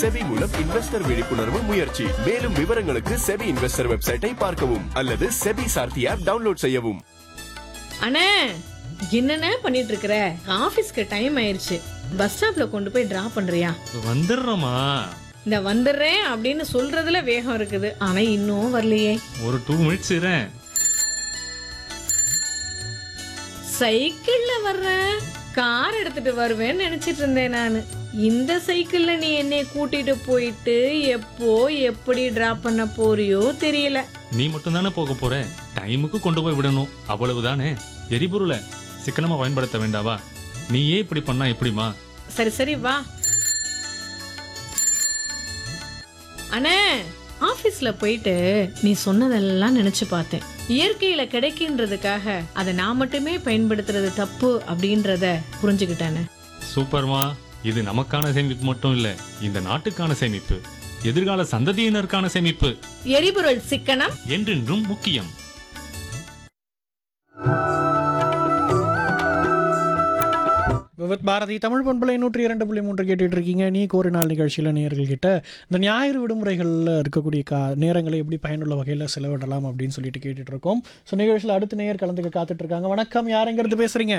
SEBI மூலம் investor விழிப்புணர்வு முயற்சி மேலும் விவரங்களுக்கு செபி இன்வெஸ்டர் வெப்சைட்டை பார்க்கவும் அல்லது செபி சார்த்தி ஆப் டவுன்லோட் செய்யவும் அண்ணே என்னண்ணே பண்ணிட்டு இருக்கிற ஆபீஸ்க்கு டைம் ஆயிருச்சு பஸ் ஸ்டாப்ல கொண்டு போய் டிராப் பண்றியா வந்துடுறோமா இந்த வந்துடுறேன் அப்படின்னு சொல்றதுல வேகம் இருக்குது ஆனா இன்னும் வரலையே ஒரு டூ மினிட்ஸ் இரேன் சைக்கிள்ல வர்றேன் கார் எடுத்துட்டு வருவேன்னு நினைச்சிட்டு இருந்தேன் நான் இந்த சைக்கிள்ல நீ என்னை கூட்டிட்டு போயிட்டு எப்போ எப்படி டிராப் பண்ண போறியோ தெரியல நீ மட்டும் தானே போக போற டைமுக்கு கொண்டு போய் விடணும் அவ்வளவுதானே எரிபொருளை சிக்கனமா பயன்படுத்த வேண்டாவா நீயே இப்படி பண்ணா எப்படிமா சரி சரி வா அண்ணே ஆபீஸ்ல போயிட்டு நீ சொன்னதெல்லாம் நினைச்சு பார்த்தேன் இயற்கையில கிடைக்கின்றதுக்காக அதை நான் மட்டுமே பயன்படுத்துறது தப்பு அப்படின்றத புரிஞ்சுக்கிட்டானே சூப்பர்மா இது நமக்கான சேமிப்பு மட்டும் இல்ல இந்த நாட்டுக்கான சேமிப்பு எதிர்கால சந்ததியினருக்கான சேமிப்பு எரிபொருள் சிக்கனம் என்றென்றும் முக்கியம் விவத் பாரதி தமிழ் பண்பலை நூற்றி இரண்டு புள்ளி மூன்று கேட்டுட்டு இருக்கீங்க நீ கோரி நாள் நிகழ்ச்சியில் நேயர்கள் கிட்ட இந்த ஞாயிறு விடுமுறைகளில் இருக்கக்கூடிய கா நேரங்களை எப்படி பயனுள்ள வகையில் செலவிடலாம் அப்படின்னு சொல்லிட்டு கேட்டுட்டு இருக்கோம் ஸோ நிகழ்ச்சியில் அடுத்த நேயர் கலந்துக்க காத்துட்டு இருக்காங்க வணக்கம் யாருங்கிறது பேசுறீங்க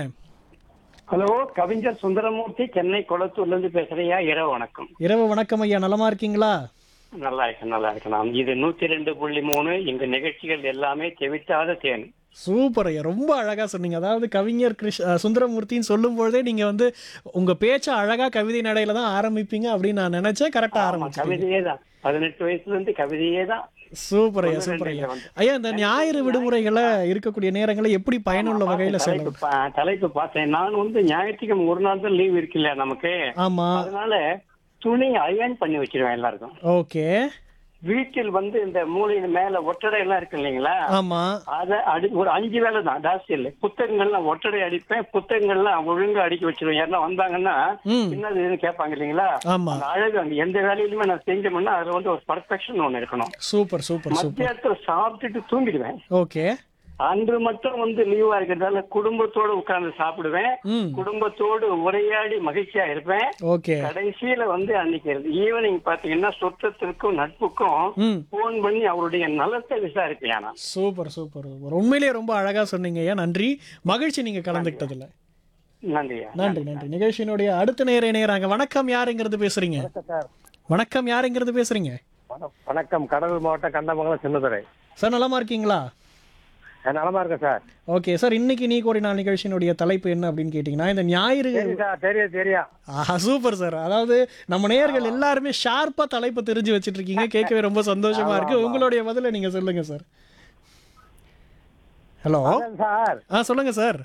ஹலோ கவிஞர் சுந்தரமூர்த்தி சென்னை கொளத்தூர்ல இருந்து பேசுறியா இரவு வணக்கம் இரவு வணக்கம் ஐயா நலமா இருக்கீங்களா நல்லா இருக்கேன் நல்லா இருக்கேன் இது நூத்தி ரெண்டு புள்ளி மூணு எங்க நிகழ்ச்சிகள் எல்லாமே தெவிட்டாத தேன் சூப்பர் ஐயா ரொம்ப அழகா சொன்னீங்க அதாவது கவிஞர் கிருஷ் அஹ் சுந்தரமூர்த்தின்னு சொல்லும் பொழுதே நீங்க வந்து உங்க பேச்ச அழகா கவிதை நடையில தான் ஆரம்பிப்பீங்க அப்படின்னு நான் நினைச்சேன் கரெக்டா ஆமா, ஆரம்பிச்சீங்க கவிதையே தான் பதினெட்டு வயசுல இருந்து கவிதையே தான் சூப்பர் ஐயா ஒண்ணு சூப்பர் ரெண்டு ஐயா வந்து. ஐயா இந்த ஞாயிறு விடுமுறைகளை இருக்கக்கூடிய நேரங்களை எப்படி பயனுள்ள வகையில தலைப்பு செலவு பா- தலைப்பு பார்த்தேன் நான் வந்து ஞாயிற்றுக்கிழமை ஒரு நாள் தான் லீவ் இருக்குல்ல நமக்கு ஆமா அதனால துணி அயன் பண்ணி வச்சிருவேன் எல்லாருக்கும் ஓகே வீட்டில் வந்து இந்த மூலையில மேல ஒட்டடை எல்லாம் இருக்கு இல்லைங்களா ஆமா அத அடி ஒரு அஞ்சு வேலை தான் ஜாஸ்தி இல்லை புத்தகங்கள்லாம் ஒட்டடை அடிப்பேன் புத்தகங்கள்லாம் ஒழுங்கா அடுக்கி வச்சிருவேன் யாருன்னா வந்தாங்கன்னா ம் என்னது இதுன்னு கேட்பாங்க இல்லைங்களா ஆமா அந்த அழகு அந்த எந்த வேலையிலுமே நான் செஞ்சோம்னா அதுல வந்து ஒரு பர்ஃபெக்ஷன் ஒண்ணு இருக்கணும் சூப்பர் சூப்பர் சூப்பர் மத்தியானத்துல சாப்பிட்டுட்டு தூங்கிடுவேன் ஓகே அன்று மட்டும் வந்து லீவா இருக்கிறதால குடும்பத்தோட உட்கார்ந்து சாப்பிடுவேன் ம் குடும்பத்தோடு உரையாடி மகிழ்ச்சியா இருப்பேன் ஓகே கடைசியில வந்து அன்னைக்கு ஈவினிங் பாத்தீங்கன்னா சுற்றத்திற்கும் நட்புக்கும் ம் போன் பண்ணி அவருடைய நலத்தை விசாரிப்பேன் நான் சூப்பர் சூப்பர் சூப்பர் உண்மையிலேயே ரொம்ப அழகா சொன்னீங்க ஐயா நன்றி மகிழ்ச்சி நீங்க கலந்துக்கிட்டதுல நன்றியா நன்றி நன்றி நிகழ்ச்சியினுடைய அடுத்த நேர நேராங்க வணக்கம் யாருங்கிறது பேசுறீங்க சார் வணக்கம் யாருங்கிறது பேசுறீங்க வணக்கம் கடலூர் மாவட்டம் கண்டமங்கலம் சின்னதுரை சார் நலமா இருக்கீங்களா நலமா இருக்கேன் சார் ஓகே சார் இன்னைக்கு நீ கோரி நாள் நிகழ்ச்சியினுடைய தலைப்பு என்ன அப்படின்னு கேட்டிங்கன்னா இந்த ஞாயிறு சார் தெரியும் தெரியும் ஆஹா சூப்பர் சார் அதாவது நம்ம நேயர்கள் எல்லாருமே ஷார்ப்பா தலைப்பு தெரிஞ்சு வச்சிட்டு இருக்கீங்க கேட்கவே ரொம்ப சந்தோஷமா இருக்கு உங்களுடைய பதில நீங்க சொல்லுங்க சார் ஹலோ சார் ஆ சொல்லுங்க சார்